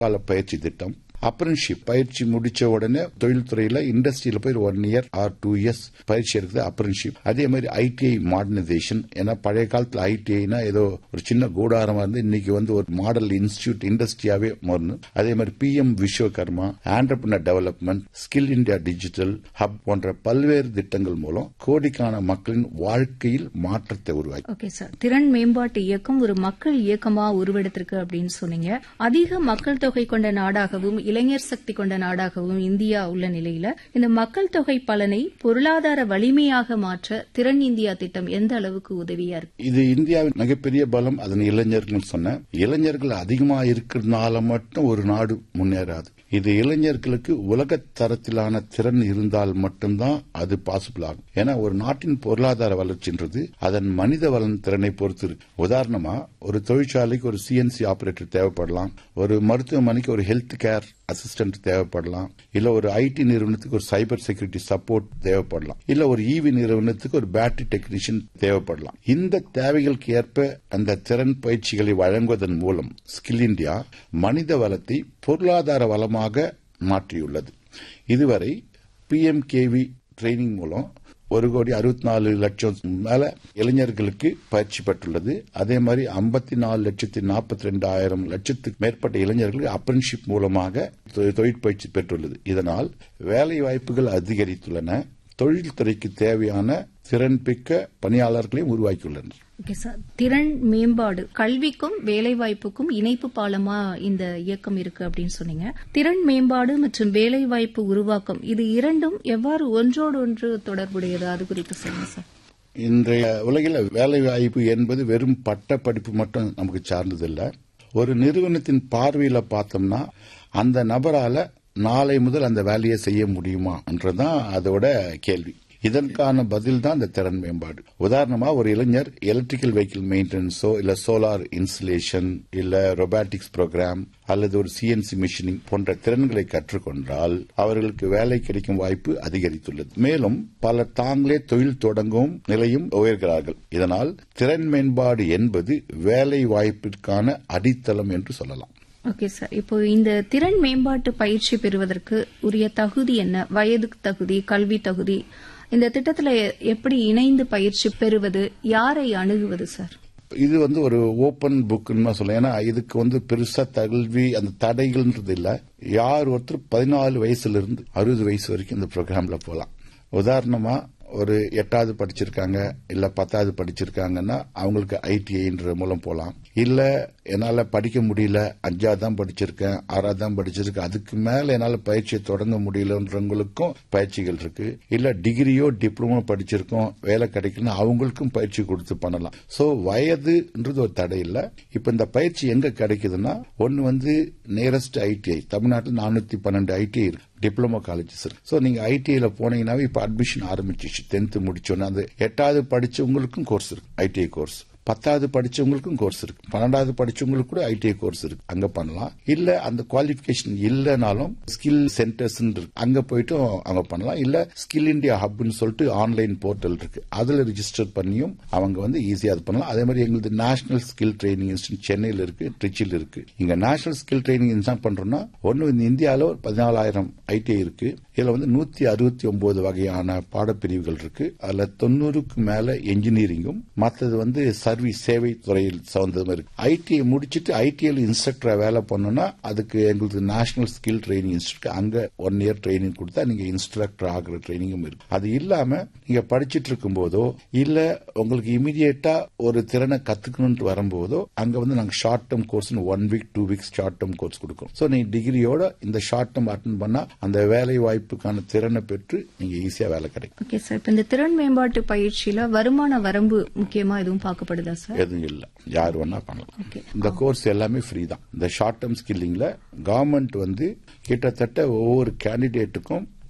கால பயிற்சி திட்டம் அப்ரன்ஷிப் பயிற்சி முடிச்ச உடனே தொழில்துறையில இண்டஸ்ட்ரியில போய் one year or two years பயிற்சி எடுக்குது அப்ரன்ஷிப் அதே மாதிரி ஐடிஐ மாடர்னைசேஷன் ஏன்னா பழைய காலத்துல ஐடிஐனா ஏதோ ஒரு சின்ன கூடாரமா இருந்து இன்னைக்கு வந்து ஒரு மாடல் இன்ஸ்டியூட் இண்டஸ்ட்ரியாவே மாறணும் அதே மாதிரி P M Vishwakarma entrepreneur development skill India digital hub போன்ற பல்வேறு திட்டங்கள் மூலம் கோடிக்கான மக்களின் வாழ்க்கையில் மாற்றத்தை உருவாக்கி ஓகே சார் திறன் மேம்பாட்டு இயக்கம் ஒரு மக்கள் இயக்கமா உருவெடுத்திருக்கு அப்படின்னு சொன்னீங்க அதிக மக்கள் தொகை கொண்ட நாடாகவும் இளைஞர் சக்தி கொண்ட நாடாகவும் இந்தியா உள்ள நிலையில இந்த மக்கள் தொகை பலனை பொருளாதார வலிமையாக மாற்ற திறன் இந்தியா திட்டம் எந்த அளவுக்கு உதவியா இருக்கு இது இந்தியாவின் மிகப்பெரிய பலம் அதன் இளைஞர்கள் சொன்ன இளைஞர்கள் அதிகமா இருக்கிறதுனால மட்டும் ஒரு நாடு முன்னேறாது இது இளைஞர்களுக்கு உலக தரத்திலான திறன் இருந்தால் மட்டும்தான் அது பாசிபிள் ஆகும் ஏன்னா ஒரு நாட்டின் பொருளாதார வளர்ச்சின்றது அதன் மனித வளன் திறனை பொறுத்து இருக்கு உதாரணமா ஒரு தொழிற்சாலைக்கு ஒரு சிஎன்சி ஆபரேட்டர் தேவைப்படலாம் ஒரு மருத்துவமனைக்கு ஒரு ஹெல்த் கேர் அசிஸ்டன்ட் தேவைப்படலாம் இல்ல ஒரு ஐடி நிறுவனத்துக்கு ஒரு சைபர் செக்யூரிட்டி சப்போர்ட் தேவைப்படலாம் இல்ல ஒரு ஈவி நிறுவனத்துக்கு ஒரு பேட்டரி டெக்னீஷியன் தேவைப்படலாம் இந்த தேவைகளுக்கு ஏற்ப அந்த திறன் பயிற்சிகளை வழங்குவதன் மூலம் ஸ்கில் இந்தியா மனித வளத்தை பொருளாதார வளமாக மாற்றியுள்ளது இதுவரை பிஎம்கேவி ட்ரைனிங் மூலம் ஒரு கோடி அறுபத்தி நாலு லட்சம் மேல இளைஞர்களுக்கு பயிற்சி பெற்றுள்ளது அதே மாதிரி ஐம்பத்தி நாலு லட்சத்தி நாற்பத்தி ரெண்டாயிரம் லட்சத்துக்கு மேற்பட்ட இளைஞர்களுக்கு அப்ரன்ஷிப் மூலமாக தொழிற்பயிற்சி பெற்றுள்ளது இதனால் வேலை வாய்ப்புகள் அதிகரித்துள்ளன தொழில்துறைக்கு தேவையான திறன்பிக்க பணியாளர்களையும் உருவாக்கியுள்ளனர் ஓகே சார் திறன் மேம்பாடு கல்விக்கும் வேலைவாய்ப்புக்கும் இணைப்பு பாலமா இந்த இயக்கம் இருக்கு அப்படின்னு சொன்னீங்க திறன் மேம்பாடு மற்றும் வேலைவாய்ப்பு உருவாக்கம் இது இரண்டும் எவ்வாறு ஒன்றோடு ஒன்று தொடர்புடையது அது குறித்து சொல்லுங்க சார் இன்றைய உலகில் வேலை வாய்ப்பு என்பது வெறும் பட்ட படிப்பு மட்டும் நமக்கு சார்ந்ததில்லை ஒரு நிறுவனத்தின் பார்வையில பார்த்தோம்னா அந்த நபரால நாளை முதல் அந்த வேலையை செய்ய முடியுமா என்றதான் அதோட கேள்வி இதற்கான பதில் தான் இந்த திறன் மேம்பாடு உதாரணமா ஒரு இளைஞர் எலக்ட்ரிக்கல் வெஹிக்கிள் மெயின்டெனன்ஸோ இல்ல சோலார் இன்ஸ்டலேஷன் இல்ல ரொபாட்டிக்ஸ் ப்ரோக்ராம் அல்லது ஒரு சிஎன்சி மிஷினிங் போன்ற திறன்களை கற்றுக்கொண்டால் அவர்களுக்கு வேலை கிடைக்கும் வாய்ப்பு அதிகரித்துள்ளது மேலும் பலர் தாங்களே தொழில் தொடங்கும் நிலையும் உயர்கிறார்கள் இதனால் திறன் மேம்பாடு என்பது வேலை வாய்ப்பிற்கான அடித்தளம் என்று சொல்லலாம் ஓகே சார் இப்போ இந்த திறன் மேம்பாட்டு பயிற்சி பெறுவதற்கு உரிய தகுதி என்ன வயது தகுதி கல்வி தகுதி இந்த திட்டத்துல எப்படி இணைந்து பயிற்சி பெறுவது யாரை அணுகுவது சார் இது வந்து ஒரு ஓபன் புக்னு சொல்லலாம் ஏன்னா இதுக்கு வந்து பெருசா கல்வி அந்த தடைகள்ன்றது இல்ல யார் ஒருத்தர் பதினாலு வயசுல இருந்து அறுபது வயசு வரைக்கும் இந்த ப்ரோக்ராம்ல போலாம் உதாரணமா ஒரு எட்டாவது படிச்சிருக்காங்க இல்ல பத்தாவது படிச்சிருக்காங்கன்னா அவங்களுக்கு ஐடிஐன்ற மூலம் போலாம் இல்ல என்னால படிக்க முடியல அஞ்சாவது தான் படிச்சிருக்கேன் ஆறாவது தான் படிச்சிருக்கேன் அதுக்கு மேல என்னால பயிற்சியை தொடங்க முடியலன்றவங்களுக்கும் பயிற்சிகள் இருக்கு இல்ல டிகிரியோ டிப்ளமோ படிச்சிருக்கோம் வேலை கிடைக்கணும் அவங்களுக்கும் பயிற்சி கொடுத்து பண்ணலாம் சோ வயதுன்றது ஒரு தடை இல்ல இப்ப இந்த பயிற்சி எங்க கிடைக்குதுன்னா ஒன்னு வந்து நியரஸ்ட் ஐடிஐ தமிழ்நாட்டில் நானூத்தி பன்னெண்டு ஐடிஐ இருக்கு டிப்ளமோ காலேஜஸ் இருக்கு ஸோ நீங்க ஐடிஐல போனீங்கன்னாவே இப்ப அட்மிஷன் ஆரம்பிச்சிச்சு டென்த் முடிச்சோன்னா அந்த எட்டாவது படிச்சவங்களுக்கும் கோர்ஸ் இருக்கு ஐடிஐ கோர்ஸ் பத்தாவது படிச்சவங்களுக்கும் கோர்ஸ் இருக்கு பன்னெண்டாவது படிச்சவங்களுக்கு கூட ஐடிஐ கோர்ஸ் இருக்கு அங்க பண்ணலாம் இல்ல அந்த குவாலிபிகேஷன் இல்லைனாலும் ஸ்கில் சென்டர்ஸ் இருக்கு அங்க போயிட்டு அவங்க பண்ணலாம் இல்ல ஸ்கில் இந்தியா ஹப்னு சொல்லிட்டு ஆன்லைன் போர்ட்டல் இருக்கு அதுல ரிஜிஸ்டர் பண்ணியும் அவங்க வந்து ஈஸியா அது பண்ணலாம் அதே மாதிரி எங்களுக்கு நேஷனல் ஸ்கில் ட்ரைனிங் இன்ஸ்டியூட் சென்னையில் இருக்கு ட்ரிச்சில் இருக்கு இங்க நேஷனல் ஸ்கில் ட்ரைனிங் என்ன பண்றோம்னா ஒன்னு இந்த இந்தியாவில் ஒரு பதினாலாயிரம் ஐடிஐ இருக்கு இதுல வந்து நூத்தி அறுபத்தி ஒன்பது வகையான பாடப்பிரிவுகள் இருக்கு அதுல தொண்ணூறுக்கு மேல என்ஜினியரிங்கும் மற்றது வந்து சர்வீஸ் சேவை துறையில் சார்ந்ததும் இருக்கு ஐடிஐ முடிச்சுட்டு ஐடிஐல இன்ஸ்ட்ரக்டரா வேலை பண்ணணும்னா அதுக்கு எங்களுக்கு நேஷனல் ஸ்கில் ட்ரைனிங் இன்ஸ்டியூட் அங்க ஒன் இயர் ட்ரைனிங் கொடுத்தா நீங்க இன்ஸ்ட்ரக்டர் ஆகிற ட்ரைனிங்கும் இருக்கு அது இல்லாம நீங்க படிச்சிட்டு இருக்கும் போதோ இல்ல உங்களுக்கு இமீடியட்டா ஒரு திறனை கத்துக்கணும்னு வரும்போதோ அங்க வந்து நாங்க short term course one week two weeks short term course கொடுக்கும் சோ நீங்க டிகிரியோட இந்த ஷார்ட் டேர்ம் அட்டன் பண்ணா அந்த வேலை வாய்ப்புக்கான திறனை பெற்று நீங்க ஈஸியா வேலை கிடைக்கும் ஓகே சார் இப்ப இந்த திறன் மேம்பாட்டு பயிற்சியில வருமான வரம்பு முக்கியமா எதுவும் பார்க்கப்படுதா சார் எதுவும் இல்ல யார் வேணா பண்ணலாம் ஓகே இந்த கோர்ஸ் எல்லாமே ஃப்ரீ தான் இந்த ஷார்ட் டேர்ம் ஸ்கில்லிங்ல கவர்மெண்ட் வந்து கிட்டத்தட்ட ஒவ்வொரு கேண்டிடேட்டுக்கும்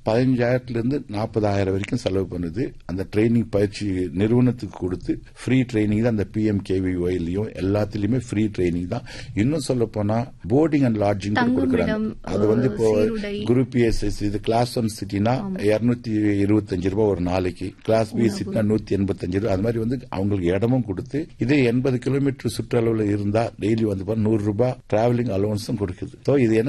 பதினஞ்சாயிரத்துல இருந்து நாற்பதாயிரம் வரைக்கும் செலவு பண்ணுது அந்த ட்ரைனிங் பயிற்சி நிறுவனத்துக்கு கொடுத்து ஃப்ரீ ட்ரைனிங் தான் அந்த பிஎம் கேவிஒய்லயும் எல்லாத்துலயுமே ஃப்ரீ ட்ரைனிங் தான் இன்னும் சொல்ல போனா போர்டிங் அண்ட் லாட்ஜிங் கொடுக்குறாங்க தங்குமிடம், அது வந்து இப்போ சீருடை. குரூப் எஸ்எஸ் இது கிளாஸ் ஒன் சிட்டினா இருநூத்தி இருபத்தஞ்சு ரூபாய் ஒரு நாளைக்கு கிளாஸ் பி சிட்டினா நூத்தி எண்பத்தஞ்சு ரூபாய் அது மாதிரி வந்து அவங்களுக்கு இடமும் கொடுத்து இதே எண்பது கிலோமீட்டர் சுற்றளவுல இருந்தா டெய்லி வந்து பாருங்க நூறு ரூபாய் டிராவலிங் அலோவன்ஸும் கொடுக்குது ஸோ இது என்ன